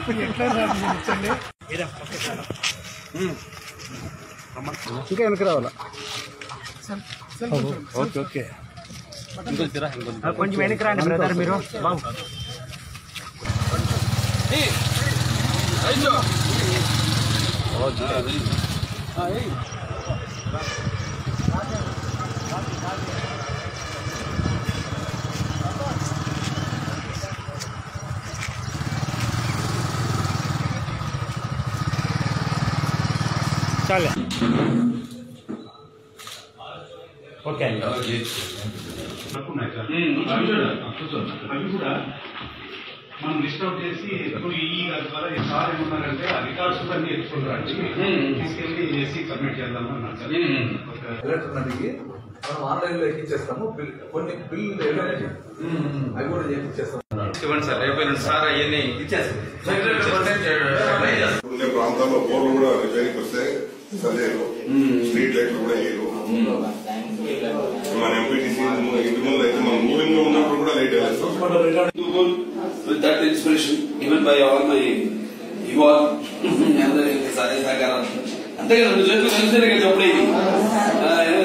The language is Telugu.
ఇంకా వెనక్కి రావాలా ఓకే ఓకే కొంచెం వెనక్కి రండి బ్రదర్ మీరు బాబు చాలే ఓకే అండి అవి కూడా మనం లిస్ట్ అవుట్ చేసి ఇప్పుడు ఈ గారి ద్వారా ఈ సార్ ఏమన్నారంటే ఆ రికార్డ్స్ అన్ని ఎత్తుకుంటారండి తీసుకెళ్ళి చేసి సబ్మిట్ చేద్దాం అన్నారు సార్ ఒక ఎలక్ట్రానిక్ మనం ఆన్లైన్ లో ఎక్కించేస్తాము బిల్- కొన్ని బిల్లు ఏవైనా అవి కూడా ఎక్కించేస్తాం ఇవ్వండి సార్ రేపు ఎల్లుండి సార్ అవన్నీ ఇచ్చేస్తాం ఉండే ప్రాంతాల్లో బోర్లు కూడా రిపేరింగ్ వస్తే సరిచేయరు స్ట్రీట్ లైట్లు కూడా వేయరు మన ఎంపీటీసీ ఇంటి ముందు అయితే మనం మూవింగ్ లో ఉన్నప్పుడు కూడా లైట్ వేస్తాం with that inspiration given by all my evolve అందరి సహాయ సహకారాలు అంతే కదా రెండు చేతులు కలిస్తేనే కదా చెప్పలేదు